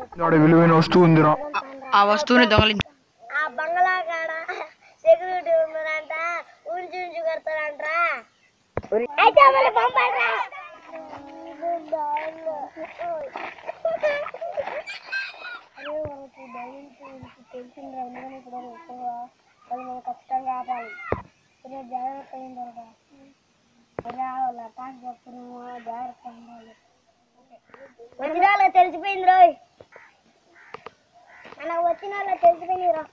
ఆడ విలువైన వస్తువు ఉందిరా ఆ వస్తువుని దొంగలించు ఆ బంగ్లా కాడ సెక్యూరిటీ ఉన్నదంట ఉంచి ఉంచి కడతాడంట్రా అయితే మళ్ళీ పంపండ్రా తెలిసిందిరా ఎందుకని ఇప్పుడు ఎక్కువ అది మనం ఖచ్చితంగా ఆపాలి రేపు జాగ్రత్త అయిందరగా రావాల టాక్ చెప్పుడు జాగ్రత్త ఉండాలి వచ్చిన వాళ్ళకి తెలిసిపోయింది రోయ్ అలా వచ్చిన వాళ్ళకి తెలిసిపోయింది రా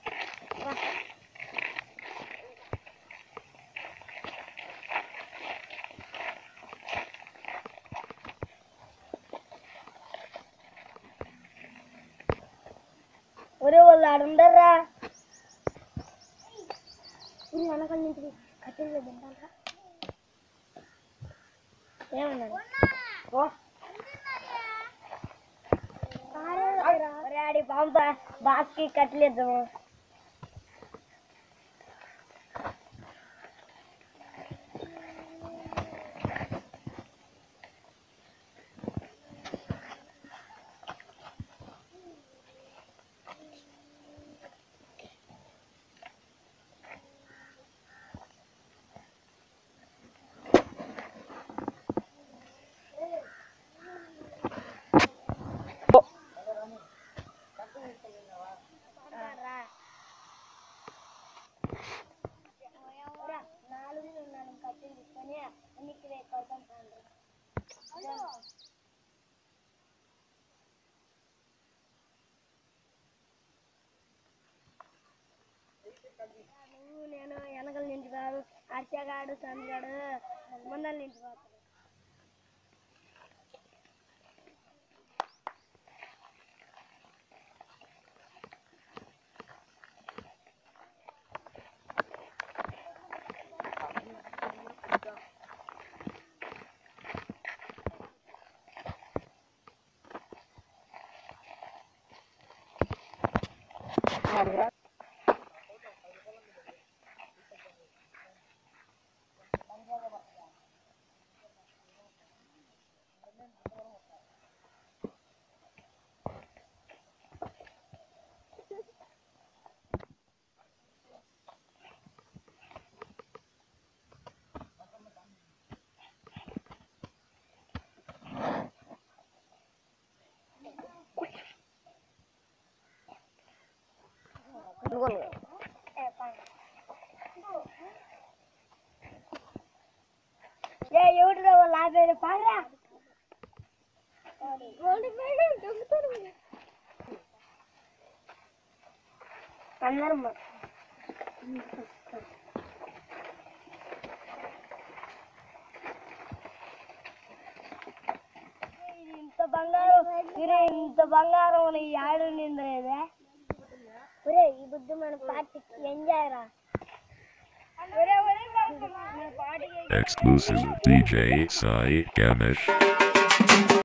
ఒరే వాళ్ళు ఆడుండర్రా వెనకాల నుంచి కట్టెలు తింటారా ఏమన్నాడు ఓ ఒరే ఆడి పంప బాస్కి కట్టలేద్దాము నాలుగు నాలుగు కట్టెలు తీసుకొని అన్నికి కొడతాం నువ్వు నేను వెనకల నుంచి కాదు హర్షగాడు సంజగాడు ముందల నుంచి పోతాడు ఏ ఎవరిలో వాళ్ళు ఆపేది పాడరా అందరం ఇంత బంగారం ఇరే ఇంత బంగారం ఈ ఆడు నిందలేదే ఒరే ఈ బుద్ధి మన పార్టీకి ఎంజాయ్ రా ఒరే ఒరే మన పార్టీకి Exclusive DJ Sai Ganesh.